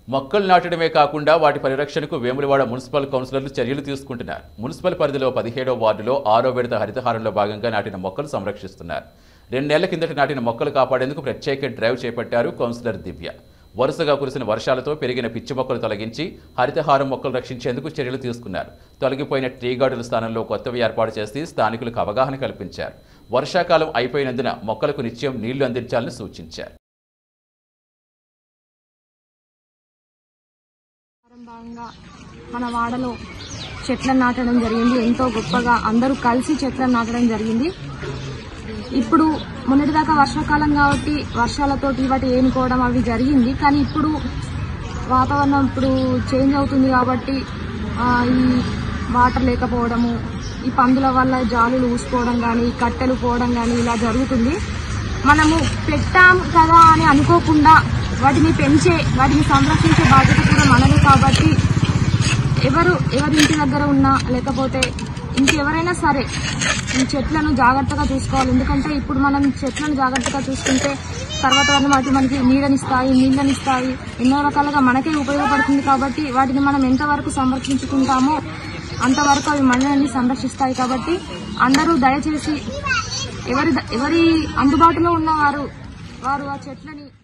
మొక్కలు నాటడమే కాకుండా వాటి పరిరక్షణకు వేములవాడ మున్సిపల్ కౌన్సిలర్లు చర్యలు తీసుకుంటున్నారు మున్సిపల్ పరిధిలో పదిహేడో వార్డులో ఆరో విడత హరితహారంలో భాగంగా నాటిన మొక్కలు సంరక్షిస్తున్నారు రెండు నెలల కిందట నాటిన మొక్కలు కాపాడేందుకు ప్రత్యేక డ్రైవ్ చేపట్టారు కౌన్సిలర్ దివ్య వరుసగా కురిసిన వర్షాలతో పెరిగిన పిచ్చి మొక్కలు తొలగించి హరితహారం మొక్కలు రక్షించేందుకు చర్యలు తీసుకున్నారు తొలగిపోయిన ట్రీ గార్డుల స్థానంలో కొత్తవి ఏర్పాటు చేసి స్థానికులకు అవగాహన కల్పించారు వర్షాకాలం అయిపోయినందున మొక్కలకు నిత్యం నీళ్లు అందించాలని సూచించారు భాగంగా మన వాడలో చెట్లను నాటడం జరిగింది ఎంతో గొప్పగా అందరూ కలిసి చెట్లను నాటడం జరిగింది ఇప్పుడు మొన్నటిదాకా వర్షాకాలం కాబట్టి వర్షాలతోటి వాటి ఏనుకోవడం అవి జరిగింది కానీ ఇప్పుడు వాతావరణం ఇప్పుడు చేంజ్ అవుతుంది కాబట్టి ఆ, ఈ వాటర్ లేకపోవడము ఈ పందుల వల్ల జాలులు ఊసుకోవడం కానీ కట్టెలు పోవడం కానీ ఇలా జరుగుతుంది మనము పెట్టాం కదా అని అనుకోకుండా వాటిని పెంచే వాటిని సంరక్షించే బాధ్యత కూడా మనది కాబట్టి ఎవరు ఎవరి ఇంటి దగ్గర ఉన్నా లేకపోతే ఇంకెవరైనా సరే ఈ చెట్లను జాగ్రత్తగా చూసుకోవాలి ఎందుకంటే ఇప్పుడు మనం చెట్లను జాగ్రత్తగా చూసుకుంటే తర్వాత వాళ్ళు వాటి మనకి నీడనిస్తాయి నీళ్ళనిస్తాయి ఎన్నో రకాలుగా మనకే ఉపయోగపడుతుంది కాబట్టి వాటిని మనం ఎంతవరకు సంరక్షించుకుంటామో అంతవరకు అవి మనల్ని సంరక్షిస్తాయి కాబట్టి అందరూ దయచేసి ఎవరి ఎవరి అందుబాటులో ఉన్నవారు వారు ఆ చెట్లని